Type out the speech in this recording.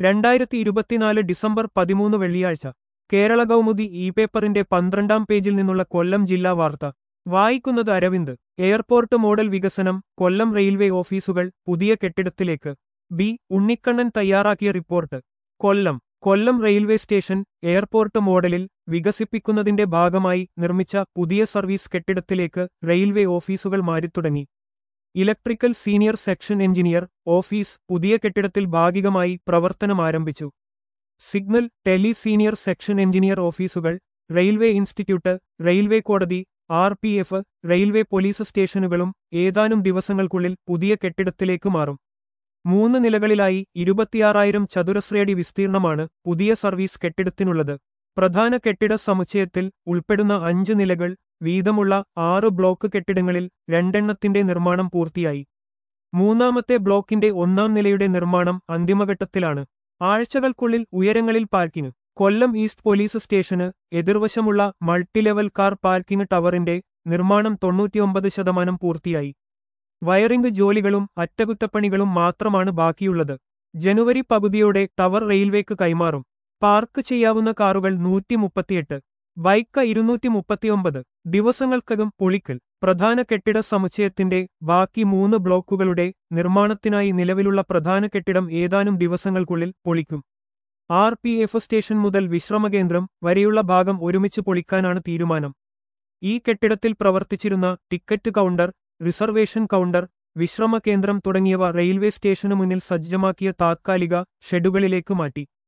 രണ്ടായിരത്തി ഇരുപത്തിനാല് ഡിസംബർ പതിമൂന്ന് വെള്ളിയാഴ്ച കേരള കൗമുദി ഇ പേപ്പറിന്റെ പന്ത്രണ്ടാം പേജിൽ നിന്നുള്ള കൊല്ലം ജില്ലാ വാർത്ത വായിക്കുന്നത് അരവിന്ദ് എയർപോർട്ട് മോഡൽ വികസനം കൊല്ലം റെയിൽവേ ഓഫീസുകൾ പുതിയ കെട്ടിടത്തിലേക്ക് ബി ഉണ്ണിക്കണ്ണൻ തയ്യാറാക്കിയ report Kollam Kollam railway station airport മോഡലിൽ വികസിപ്പിക്കുന്നതിന്റെ ഭാഗമായി നിർമ്മിച്ച പുതിയ സർവീസ് കെട്ടിടത്തിലേക്ക് റെയിൽവേ ഓഫീസുകൾ മാറിത്തുടങ്ങി electrical senior section engineer office പുതിയ കെട്ടിടത്തിൽ ഭാഗികമായി പ്രവർത്തനം ആരംഭിച്ചു signal tele senior section engineer ഓഫീസുകൾ റെയിൽവേ ഇൻസ്റ്റിറ്റ്യൂട്ട് റെയിൽവേ കോടതി R P F railway police സ്റ്റേഷനുകളും ഏതാനും ദിവസങ്ങൾക്കുള്ളിൽ പുതിയ കെട്ടിടത്തിലേക്ക് മാറും മൂന്ന് നിലകളിലായി ഇരുപത്തിയാറായിരം ചതുരശ്രയടി വിസ്തീർണമാണ് പുതിയ സർവീസ് കെട്ടിടത്തിനുള്ളത് പ്രധാന കെട്ടിട സമുച്ചയത്തിൽ ഉൾപ്പെടുന്ന അഞ്ച് നിലകൾ വീതമുള്ള ആറ് ബ്ലോക്ക് കെട്ടിടങ്ങളിൽ രണ്ടെണ്ണത്തിന്റെ നിർമ്മാണം പൂർത്തിയായി മൂന്നാമത്തെ ബ്ലോക്കിന്റെ ഒന്നാം നിലയുടെ നിർമ്മാണം അന്തിമഘട്ടത്തിലാണ് ആഴ്ചകൾക്കുള്ളിൽ ഉയരങ്ങളിൽ പാർക്കിംഗ് കൊല്ലം ഈസ്റ്റ് പോലീസ് സ്റ്റേഷന് എതിർവശമുള്ള മൾട്ടിലെവൽ കാർ പാർക്കിംഗ് ടവറിന്റെ നിർമ്മാണം തൊണ്ണൂറ്റിയൊമ്പത് ശതമാനം പൂർത്തിയായി വയറിംഗ് ജോലികളും അറ്റകുറ്റപ്പണികളും മാത്രമാണ് ബാക്കിയുള്ളത് ജനുവരി പകുതിയോടെ ടവർ റെയിൽവേക്ക് കൈമാറും പാർക്ക് ചെയ്യാവുന്ന കാറുകൾ നൂറ്റി മുപ്പത്തിയെട്ട് ബൈക്ക് ഇരുന്നൂറ്റി മുപ്പത്തിയൊമ്പത് ദിവസങ്ങൾക്കകം പൊളിക്കൽ പ്രധാന കെട്ടിട സമുച്ചയത്തിന്റെ ബാക്കി മൂന്ന് ബ്ലോക്കുകളുടെ നിർമ്മാണത്തിനായി നിലവിലുള്ള പ്രധാന കെട്ടിടം ഏതാനും ദിവസങ്ങൾക്കുള്ളിൽ പൊളിക്കും ആർ പി എഫ് സ്റ്റേഷൻ മുതൽ വിശ്രമകേന്ദ്രം വരെയുള്ള ഭാഗം ഒരുമിച്ച് പൊളിക്കാനാണ് തീരുമാനം ഈ കെട്ടിടത്തിൽ പ്രവർത്തിച്ചിരുന്ന ടിക്കറ്റ് കൗണ്ടർ റിസർവേഷൻ കൗണ്ടർ വിശ്രമ കേന്ദ്രം തുടങ്ങിയവ റെയിൽവേ സ്റ്റേഷനു മുന്നിൽ സജ്ജമാക്കിയ താത്കാലിക ഷെഡുകളിലേക്ക് മാറ്റി